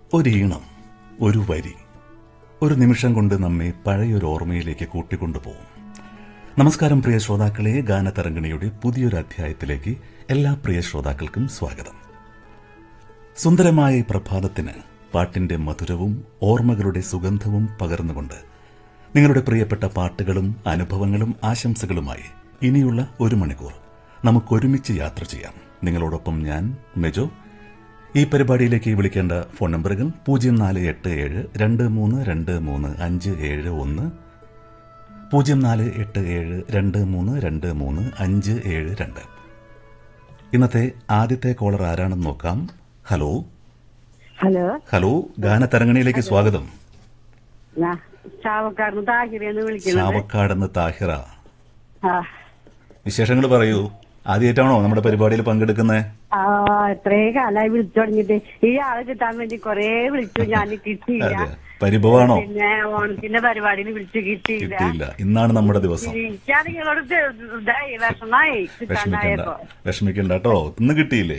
ഒരീണം ഒരു വരി ഒരു നിമിഷം കൊണ്ട് നമ്മെ പഴയൊരു ഓർമ്മയിലേക്ക് കൂട്ടിക്കൊണ്ടുപോകും നമസ്കാരം പ്രിയ ശ്രോതാക്കളെ ഗാനതരംഗിണിയുടെ പുതിയൊരു അധ്യായത്തിലേക്ക് എല്ലാ പ്രിയ ശ്രോതാക്കൾക്കും സ്വാഗതം സുന്ദരമായ ഈ പ്രഭാതത്തിന് പാട്ടിന്റെ മധുരവും ഓർമ്മകളുടെ സുഗന്ധവും പകർന്നുകൊണ്ട് നിങ്ങളുടെ പ്രിയപ്പെട്ട പാട്ടുകളും അനുഭവങ്ങളും ആശംസകളുമായി ഇനിയുള്ള ഒരു മണിക്കൂർ നമുക്കൊരുമിച്ച് യാത്ര ചെയ്യാം നിങ്ങളോടൊപ്പം ഞാൻ മെജോ ഈ പരിപാടിയിലേക്ക് വിളിക്കേണ്ട ഫോൺ നമ്പറുകൾ പൂജ്യം നാല് എട്ട് ഏഴ് രണ്ട് മൂന്ന് രണ്ട് മൂന്ന് അഞ്ച് ഏഴ് ഒന്ന് പൂജ്യം നാല് എട്ട് ഏഴ് രണ്ട് മൂന്ന് രണ്ട് മൂന്ന് അഞ്ച് ഏഴ് രണ്ട് ഇന്നത്തെ ആദ്യത്തെ കോളർ ആരാണെന്ന് നോക്കാം ഹലോ ഹലോ ഹലോ ഗാനതരംഗണിയിലേക്ക് സ്വാഗതം ഞാൻ ചാവക്കാടുന്ന് താഹിരെന്ന് വിളിക്കുന്നത് ചാവക്കാടെന്ന് താഹിറ ആ വിശേഷങ്ങൾ പറയൂ ആദ്യമായിട്ടാണോ നമ്മുടെ പരിപാടിയിൽ പങ്കെടുക്കുന്നത് ആ എത്രേ കാലായി വിളിച്ചു തുടങ്ങിയിട്ട് ഈ ആളെ കിട്ടാൻ വേണ്ടി കൊറേ വിളിച്ചു ഞാൻ കിട്ടിയില്ല അതെ പരിഭവമാണോ പിന്നെ ഓണത്തിന്റെ പരിപാടിയിൽ വിളിച്ചു കിട്ടിയില്ല കിട്ടിയില്ല ഇന്നാണ് നമ്മുടെ ദിവസം ഞാൻ നിങ്ങളോട് ഇത് ഇതായി വിഷമായി വിഷമിക്കണ്ട കിട്ടാണ്ടായപ്പോ വിഷമിക്കണ്ട കേട്ടോ ഇന്ന് കിട്ടിയില്ലേ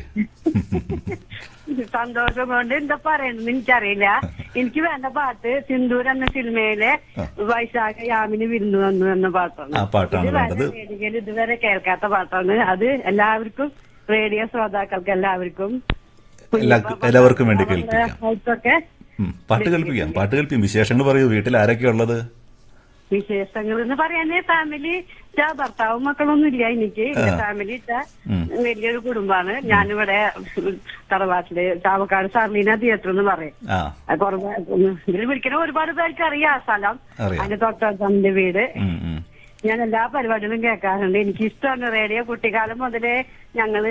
സന്തോഷം കൊണ്ട് എന്താ പറയുന്നത് എനിക്കറിയില്ല എനിക്ക് വേണ്ട പാട്ട് സിന്ദൂർ എന്ന സിനിമയിലെ വൈശാഖ യാമിന് വിരുന്നു വന്നു എന്ന പാട്ടാണ് ആ പാട്ടാണ് ഇത് വേണ്ടത് വരെ റേഡിയോയിൽ ഇതുവരെ കേൾക്കാത്ത പാട്ടാണ് അത് എല്ലാവർക്കും റേഡിയോ ശ്രോതാക്കൾക്ക് എല്ലാവർക്കും എല്ലാ- എല്ലാവർക്കും വേണ്ടി കേൾപ്പിക്കാം. ഒക്കെ ഉം, പാട്ട് കേൾപ്പിക്കാം പാട്ട് കേൾപ്പിക്കും വിശേഷങ്ങൾ പറയൂ വീട്ടിൽ ആരൊക്കെയാ ഉള്ളത് വിശേഷങ്ങൾ എന്ന് പറയാനേ ഫാമിലി ഇച്ചാ ഭർത്താവും മക്കളൊന്നും ഇല്ല എനിക്ക് എന്റെ ഫാമിലി ഇച്ചാ ഉം. വലിയൊരു കുടുംബാണ് ഞാനിവിടെ തറവാട്ടില് ചാവക്കാട് സർലീന തിയേറ്റർ എന്ന് പറയും ആ അത് കുറവ് ഇതിൽ വിളിക്കണ ഒരുപാട് പേർക്ക് അറിയാം ആ സ്ഥലം അറിയാം. അതിന്റെ തൊട്ടടുത്താണ് എന്റെ വീട് ഉം, ഉം. ഞാൻ എല്ലാ പരിപാടികളും കേൾക്കാറുണ്ട് എനിക്ക് ഇഷ്ടമാണ് റേഡിയോ കുട്ടിക്കാലം മുതലേ ഞങ്ങള്